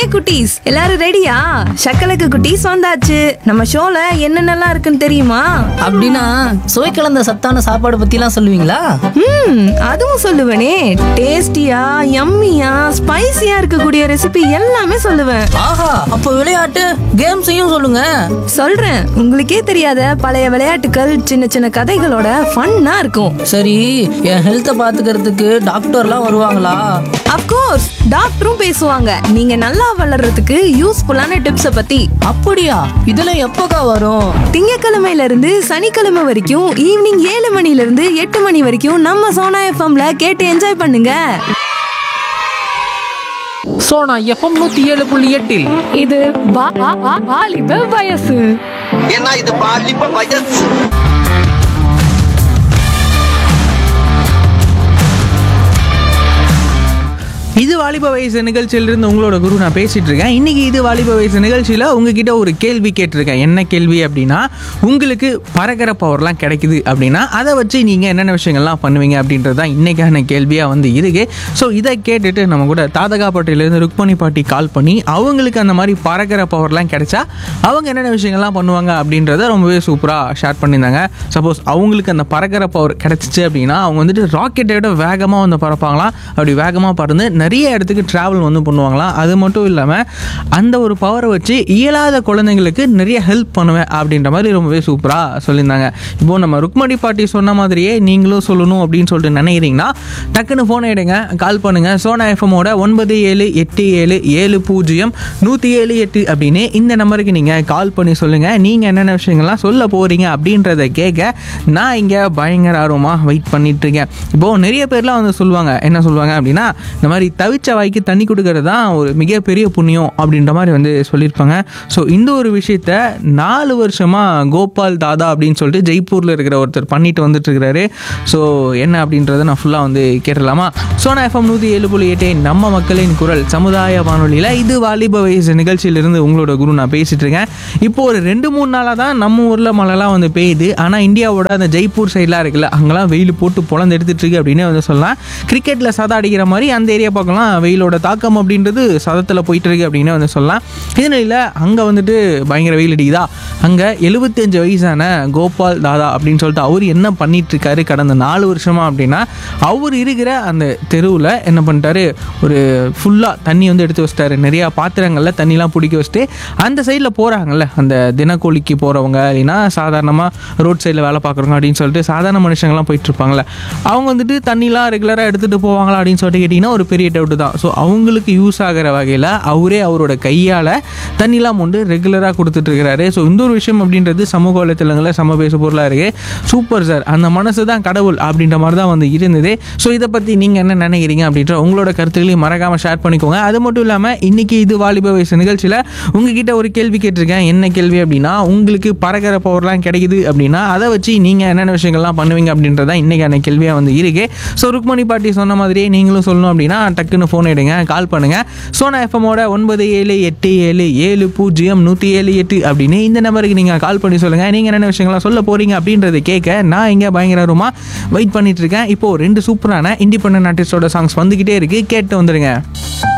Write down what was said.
குட்டீஸ் எல்லாரும் ரெடியா சக்கலக்கு குட்டீஸ் வந்தாச்சு நம்ம ஷோல என்னென்னலாம் இருக்குன்னு தெரியுமா அப்படின்னா சுவை கலந்த சத்தான சாப்பாடு பத்திலாம் சொல்லுவீங்களா ம் அதுவும் சொல்லுவேனே டேஸ்டியா யம்மியா ஸ்பைசியா இருக்கக்கூடிய ரெசிபி எல்லாமே சொல்லுவேன் ஆஹா அப்போ விளையாட்டு கேம்ஸையும் சொல்லுங்க சொல்றேன் உங்களுக்கே தெரியாத பழைய விளையாட்டுகள் சின்ன சின்ன கதைகளோட ஃபன்னா இருக்கும் சரி என் ஹெல்த்தை பாத்துக்கிறதுக்கு டாக்டர்லாம் வருவாங்களா அப்கோர்ஸ் டாக்டரும் பேசுவாங்க நீங்க நல்லா வளர்றதுக்கு யூஸ்ஃபுல்லான டிப்ஸ பத்தி அப்படியா இதெல்லாம் எப்போக்கா வரும் திங்கக்கிழமையில இருந்து சனிக்கிழமை வரைக்கும் ஈவினிங் ஏழு மணில இருந்து எட்டு மணி வரைக்கும் நம்ம சோனா எஃப்எம்ல கேட்டு என்ஜாய் பண்ணுங்க சோனா எஃப்எம் நூத்தி ஏழு புள்ளி எட்டில் இது வா- வா- வா- வாலிப வயசு ஏன்னா இது பாலிப்ப வயசு இது வாலிப வயசு நிகழ்ச்சியிலிருந்து உங்களோட குரு நான் பேசிட்டு இருக்கேன் இன்னைக்கு இது வாலிப வயசு நிகழ்ச்சியில் உங்ககிட்ட ஒரு கேள்வி கேட்டிருக்கேன் என்ன கேள்வி அப்படின்னா உங்களுக்கு பறக்கிற பவர்லாம் கிடைக்குது அப்படின்னா அதை வச்சு நீங்கள் என்னென்ன விஷயங்கள்லாம் பண்ணுவீங்க அப்படின்றது தான் இன்னைக்கான கேள்வியாக வந்து இருக்கு ஸோ இதை கேட்டுட்டு நம்ம கூட தாதகாப்பட்டியிலேருந்து ருக்மணி பாட்டி கால் பண்ணி அவங்களுக்கு அந்த மாதிரி பறக்கிற பவர்லாம் கிடைச்சா அவங்க என்னென்ன விஷயங்கள்லாம் பண்ணுவாங்க அப்படின்றத ரொம்பவே சூப்பராக ஷேர் பண்ணியிருந்தாங்க சப்போஸ் அவங்களுக்கு அந்த பறக்கிற பவர் கிடைச்சிச்சு அப்படின்னா அவங்க வந்துட்டு ராக்கெட்டை விட வேகமாக வந்து பறப்பாங்களாம் அப்படி வேகமாக பறந்து நிறைய இடத்துக்கு ட்ராவல் வந்து பண்ணுவாங்களாம் அது மட்டும் இல்லாமல் அந்த ஒரு பவரை வச்சு இயலாத குழந்தைங்களுக்கு நிறைய ஹெல்ப் பண்ணுவேன் அப்படின்ற மாதிரி ரொம்பவே சூப்பராக சொல்லியிருந்தாங்க இப்போ நம்ம ருக்மணி பாட்டி சொன்ன மாதிரியே நீங்களும் சொல்லணும் அப்படின்னு சொல்லிட்டு நினைக்கிறீங்கன்னா டக்குன்னு ஃபோனை எடுங்க கால் பண்ணுங்க சோனா எஃப்எம்மோட ஒன்பது ஏழு எட்டு ஏழு ஏழு பூஜ்ஜியம் நூற்றி ஏழு எட்டு அப்படின்னு இந்த நம்பருக்கு நீங்கள் கால் பண்ணி சொல்லுங்கள் நீங்கள் என்னென்ன விஷயங்கள்லாம் சொல்ல போகிறீங்க அப்படின்றத கேட்க நான் இங்கே பயங்கர ஆர்வமாக வெயிட் பண்ணிட்டு இருக்கேன் இப்போது நிறைய பேர்லாம் வந்து சொல்லுவாங்க என்ன சொல்லுவாங்க அப்படின்னா இந்த மாதிரி தவிச்ச வாய்க்கு தண்ணி கொடுக்கறது தான் ஒரு மிகப்பெரிய புண்ணியம் அப்படின்ற மாதிரி வந்து சொல்லியிருப்பாங்க ஸோ இந்த ஒரு விஷயத்த நாலு வருஷமாக கோபால் தாதா அப்படின்னு சொல்லிட்டு ஜெய்ப்பூரில் இருக்கிற ஒருத்தர் பண்ணிட்டு வந்துட்டு இருக்கிறாரு ஸோ என்ன அப்படின்றத நான் ஃபுல்லாக வந்து கேட்டுடலாமா சோனா எஃப்எம் நூற்றி ஏழு புள்ளி எட்டு நம்ம மக்களின் குரல் சமுதாய வானொலியில் இது வாலிப வயசு நிகழ்ச்சியிலிருந்து உங்களோட குரு நான் பேசிட்டு இருக்கேன் இப்போ ஒரு ரெண்டு மூணு நாளாக தான் நம்ம ஊரில் மழைலாம் வந்து பெய்யுது ஆனால் இந்தியாவோட அந்த ஜெய்ப்பூர் சைட்லாம் இருக்குல்ல அங்கெல்லாம் வெயில் போட்டு பொழந்து எடுத்துட்டு இருக்கு அப்படின்னு வந்து சொல்லலாம் கிரிக்கெட்டில் சதம் அடிக்கிற மாதிரி அந்த ஏரியா பக்கம்லாம் வெயிலோட தாக்கம் அப்படின்றது சதத்தில் போயிட்டு இருக்கு அப்படின்னு வந்து சொல்லலாம் இதனால அங்கே வந்துட்டு பயங்கர வெயில் அடிக்குதா அங்கே எழுபத்தஞ்சு வயசான கோபால் தாதா அப்படின்னு சொல்லிட்டு அவர் என்ன பண்ணிட்டு இருக்காரு கடந்த நாலு வருஷமா அப்படின்னா அவர் இருக்கிற அந்த தெருவில் என்ன பண்ணிட்டாரு ஒரு ஃபுல்லாக தண்ணி வந்து எடுத்து வச்சிட்டாரு நிறையா பாத்திரங்களில் தண்ணிலாம் பிடிக்க வச்சுட்டு அந்த சைடில் போகிறாங்கல்ல அந்த தினக்கூலிக்கு போகிறவங்க இல்லைன்னா சாதாரணமாக ரோட் சைடில் வேலை பார்க்குறவங்க அப்படின்னு சொல்லிட்டு சாதாரண மனுஷங்கள்லாம் போயிட்டு இருப்பாங்கல்ல அவங்க வந்துட்டு தண்ணிலாம் ரெகுலராக எடுத்துகிட்டு போவாங்களா அப்படின்னு சொல்லிட்டு கேட்டிங்கன்னா ஒரு பெரிய டவுட்டு தான் ஸோ அவங்களுக்கு யூஸ் ஆகிற வகையில் அவரே அவரோட கையால் தண்ணிலாம் கொண்டு ரெகுலராக கொடுத்துட்டு இருக்கிறாரு ஸோ இந்த ஒரு விஷயம் அப்படின்றது சமூக வலைத்தளங்களில் சம பேசு பொருளாக இருக்குது சூப்பர் சார் அந்த மனசு தான் கடவுள் அப்படின்ற மாதிரி தான் வந்து இருந்தது ஸோ இதை பற்றி நீங்கள் என்ன நினைக்கிறீங்க அப்படின்ற உங்களோட கருத்துக்களையும் மறக்காமல் ஷேர் பண்ணிக்கோங்க அது மட்டும் இல்லாமல் இன்னைக்கு இது வாலிப வயசு நிகழ்ச்சியில் உங்ககிட்ட ஒரு கேள்வி கேட்டிருக்கேன் என்ன கேள்வி அப்படின்னா உங்களுக்கு பறக்கிற பவர்லாம் கிடைக்குது அப்படின்னா அதை வச்சு நீங்கள் என்னென்ன விஷயங்கள்லாம் பண்ணுவீங்க அப்படின்றத இன்றைக்கான கேள்வியாக வந்து இருக்கு ஸோ ருக்மணி பாட்டி சொன்ன மாதிரியே நீங்களும் சொல்லணும் அப்படின்னா டக்குன்னு ஃபோன் எடுங்க கால் பண்ணுங்கள் சோனா எஃப்எம்மோட ஒன்பது ஏழு எட்டு ஏழு ஏழு பூஜ்ஜியம் நூற்றி ஏழு எட்டு அப்படின்னு இந்த நம்பருக்கு நீங்கள் கால் பண்ணி சொல்லுங்கள் நீங்கள் என்னென்ன விஷயங்கள்லாம் சொல்ல போகிறீங்க அப்படின்றத கேட்க நான் இங்கே பயங்கரமாக வெயிட் பண்ணிட்டு இருக்கேன் இப்போது ரெண்டு சூப்பரான இண்டிபெண்டன்ட் ஆர்டிஸ்டோட சாங்ஸ் வந்துக்கிட்டே இருக்குது கேட்டு வந்துடுங்க